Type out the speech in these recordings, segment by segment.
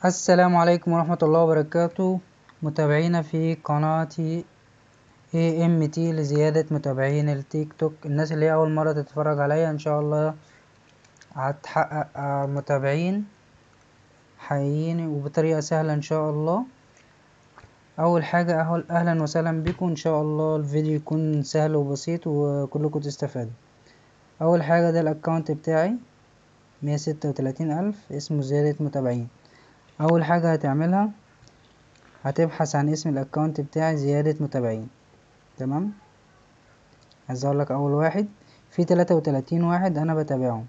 السلام عليكم ورحمة الله وبركاته متابعينا في قناة AMT لزيادة متابعين التيك توك الناس اللي هي أول مرة تتفرج عليا إن شاء الله هتحقق آه، متابعين حقيقيين وبطريقة سهلة إن شاء الله أول حاجة أهل- أهلا وسهلا بكم إن شاء الله الفيديو يكون سهل وبسيط وكلكم تستفادوا أول حاجة ده الأكاونت بتاعي مية ستة وتلاتين ألف اسمه زيادة متابعين اول حاجة هتعملها هتبحث عن اسم الاكونت بتاعي زيادة متابعين تمام هظهر لك اول واحد في تلاتة وتلاتين واحد انا بتابعهم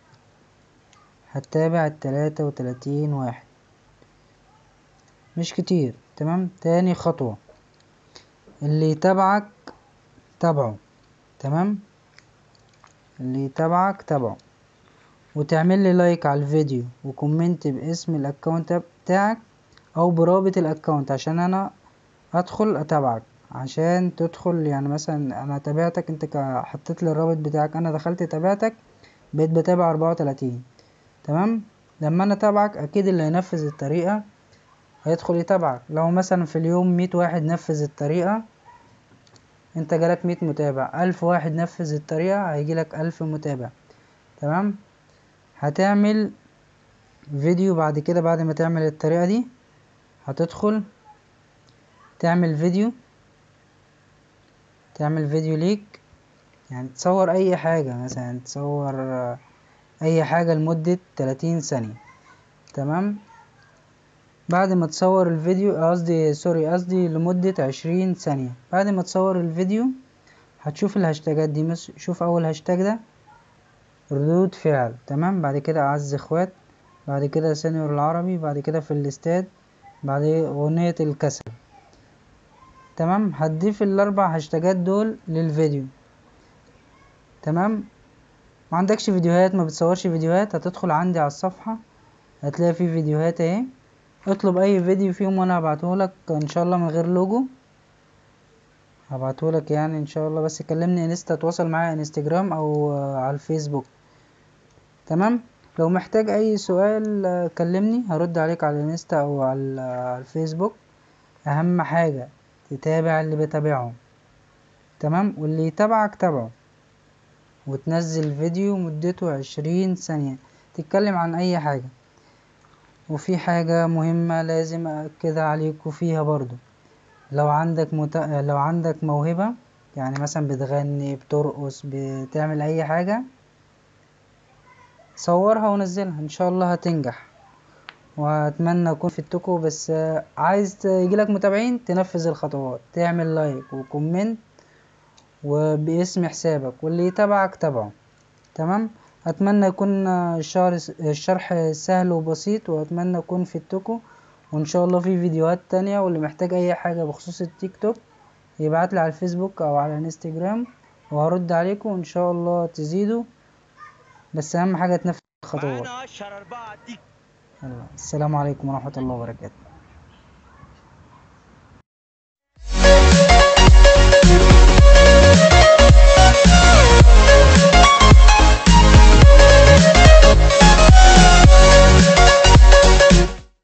هتتابع التلاتة وتلاتين واحد مش كتير تمام تاني خطوة اللي يتابعك تابعه تمام اللي يتابعك تابعه وتعمل لي لايك على الفيديو وكومنت باسم الاكونت بتاعك او برابط الاكونت عشان انا ادخل اتابعك عشان تدخل يعني مثلا انا تابعتك انت كا- حطيت لي الرابط بتاعك انا دخلت تابعتك بقيت بتابع اربعة وتلاتين تمام لما انا اتابعك اكيد اللي هينفذ الطريقة هيدخل يتابعك لو مثلا في اليوم مية واحد نفذ الطريقة انت جالك مية متابع الف واحد نفذ الطريقة هيجيلك الف متابع تمام هتعمل فيديو بعد كده بعد ما تعمل الطريقة دي هتدخل تعمل فيديو تعمل فيديو ليك يعني تصور اي حاجة مثلا تصور آه، اي حاجة لمدة تلاتين ثانية تمام بعد ما تصور الفيديو قصدي سوري قصدي لمدة عشرين ثانية بعد ما تصور الفيديو هتشوف الهاشتاجات دي مس- شوف اول هاشتاج ده ردود فعل تمام بعد كده اعز اخوات بعد كده سينيور العربي بعد كده في الاستاد بعد اغنية الكسل تمام هتضيف الاربع هاشتاجات دول للفيديو تمام ما عندكش فيديوهات ما بتصورش فيديوهات هتدخل عندي على الصفحة هتلاقي في فيديوهات اهي اطلب اي فيديو فيهم وانا هبعتهولك ان شاء الله من غير لوجو هبعتهولك يعني ان شاء الله بس كلمني انستا تواصل معايا انستجرام او آه، على الفيسبوك تمام لو محتاج اي سؤال آه، كلمني هرد عليك على الانستا او على ال- على الفيسبوك اهم حاجة تتابع اللي بتابعهم تمام واللي يتابعك تابعه وتنزل فيديو مدته عشرين ثانية تتكلم عن اي حاجة وفي حاجة مهمة لازم أأكدها عليكم فيها برضو لو عندك مت... لو عندك موهبة يعني مثلا بتغني بترقص بتعمل أي حاجة صورها ونزلها إن شاء الله هتنجح وأتمنى أكون فدتكم بس آه، عايز ت- يجيلك متابعين تنفذ الخطوات تعمل لايك وكومنت وباسم حسابك واللي يتابعك تابعه تمام اتمنى يكون آه، الشهر الشرح سهل وبسيط واتمنى اكون فدتكم وان شاء الله في فيديوهات تانية واللي محتاج اي حاجة بخصوص التيك توك يبعتلي على الفيسبوك او على الانستجرام وهرد عليكم وان شاء الله تزيدوا بس اهم حاجة تنفذ الخطوات معانا 10 4 دي يلا، السلام عليكم ورحمة الله وبركاته